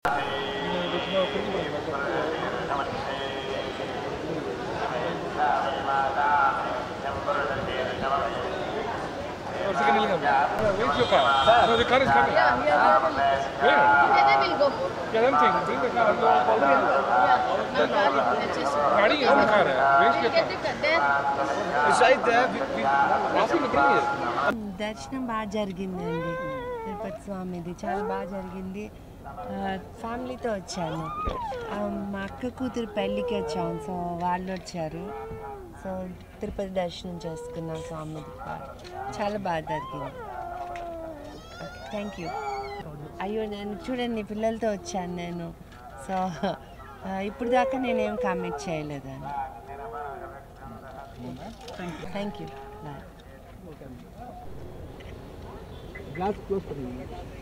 One second, Nilingam. Where's your car? No, the car is coming. Yeah, yeah, Where? together we'll go. Yeah, I'm saying, bring the car. You are already in the Yeah, no car, let's just. Gaड़ी है ना car है. Where's We'll your car? get it there. It's right there. We, we asking to bring it. దర్శనం బాగా జరిగిందండి తిరుపతి స్వామిది చాలా బాగా జరిగింది ఆ, ఫ్యామిలీతో వచ్చాను ఆ, మా అక్క కూతురు పెళ్ళికి వచ్చాము సో వాళ్ళు వచ్చారు సో తిరుపతి దర్శనం చేసుకున్నాం స్వామిది బాగా. చాలా బాగా జరిగింది థ్యాంక్ యూ అయ్యో నేను చూడండి పిల్లలతో వచ్చాను నేను సో ఆ, ఇప్పుడు దాకా నేనేం కామెంట్ చేయలేదండి thank you bye glass close కरेंगे